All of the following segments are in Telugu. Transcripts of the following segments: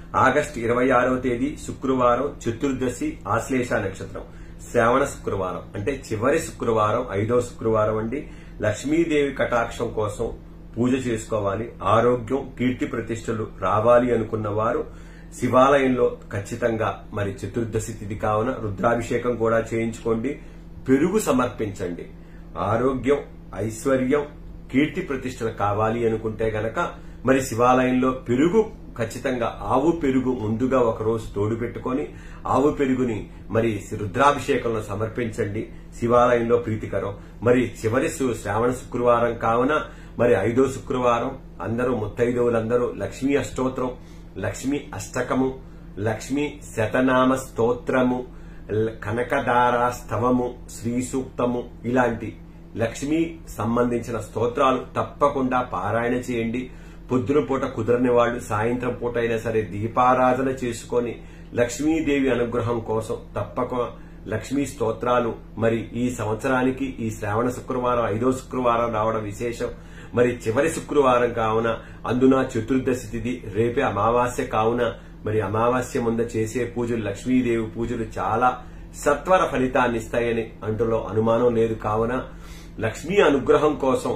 ఆగస్టు ఇరవై ఆరవ తేదీ శుక్రవారం చతుర్దశి ఆశ్లేష నక్షత్రం శ్రావణ శుక్రవారం అంటే చివరి శుక్రవారం ఐదో శుక్రవారం అండి లక్ష్మీదేవి కటాక్షం కోసం పూజ చేసుకోవాలి ఆరోగ్యం కీర్తి ప్రతిష్టలు రావాలి అనుకున్న వారు శివాలయంలో ఖచ్చితంగా మరి చతుర్దశి తిథి కావున రుద్రాభిషేకం కూడా చేయించుకోండి పెరుగు సమర్పించండి ఆరోగ్యం ఐశ్వర్యం కీర్తి ప్రతిష్టలు కావాలి అనుకుంటే గనక మరి శివాలయంలో పెరుగు ఖచ్చితంగా ఆవు పెరుగు ముందుగా ఒక రోజు తోడు పెట్టుకొని ఆవు పెరుగుని మరి రుద్రాభిషేకంలో సమర్పించండి శివాలయంలో ప్రీతికరం మరి చివరి సు- శ్రావణ శుక్రవారం కావున మరి ఐదో శుక్రవారం అందరూ ముత్తైదవులందరూ లక్ష్మీ అష్టోత్రం లక్ష్మీ అష్టకము లక్ష్మీ శతనామ స్తోత్రము ల- కనకదార స్తవము శ్రీ సూక్తము ఇలాంటి లక్ష్మీ సంబంధించిన స్తోత్రాలు తప్పకుండా పారాయణ చేయండి పొద్దున పూట కుదరని వాళ్ళు సాయంత్రం పూట అయినా సరే దీపారాధన చేసుకొని లక్ష్మీదేవి అనుగ్రహం కోసం తప్పక లక్ష్మీ స్తోత్రాలు మరి ఈ సంవత్సరానికి ఈ శ్రావణ శుక్రవారం ఐదో శుక్రవారం రావడం విశేషం మరి చివరి శుక్రవారం కావున అందున చతుర్దశి తిథి రేపే అమావాస్య కావున మరి అమావాస్య ముంద చేసే పూజలు లక్ష్మీదేవి పూజలు చాలా సత్వర ఫలితాన్ని ఇస్తాయని అంటులో అనుమానం లేదు కావున లక్ష్మీ అనుగ్రహం కోసం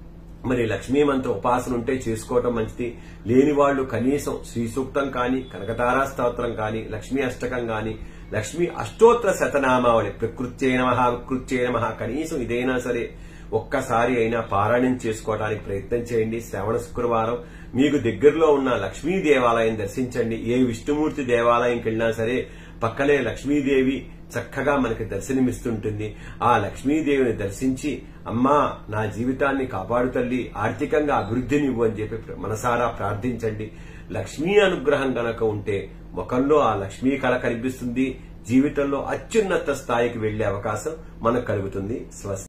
మరి లక్ష్మీ మంత్ర ఉపాసన ఉంటే చేసుకోవటం మంచిది లేని వాళ్ళు కనీసం శ్రీ సూక్తం కానీ కనకతారా స్తోత్రం కానీ లక్ష్మీ అష్టకం కానీ లక్ష్మీ అష్టోత్తర శతనామావళి ప్రకృత్యే నమ వికృత్యే నమ కనీసం ఇదైనా సరే ఒక్కసారి అయినా పారాయణం చేసుకోవడానికి ప్రయత్నం చేయండి శ్రవణ శుక్రవారం మీకు దగ్గరలో ఉన్న లక్ష్మీ దేవాలయం దర్శించండి ఏ విష్ణుమూర్తి దేవాలయంకి వెళ్ళినా సరే పక్కనే లక్ష్మీదేవి చక్కగా మనకి దర్శనమిస్తుంటుంది ఆ లక్ష్మీదేవిని దర్శించి అమ్మా నా జీవితాన్ని కాపాడు తల్లి ఆర్థికంగా అభివృద్ధినివ్వు అని చెప్పి మనసారా ప్రార్థించండి లక్ష్మీ అనుగ్రహం గనక ఉంటే ముఖంలో ఆ లక్ష్మీ కళ కనిపిస్తుంది జీవితంలో అత్యున్నత స్థాయికి వెళ్లే అవకాశం మనకు కలుగుతుంది స్వస్తి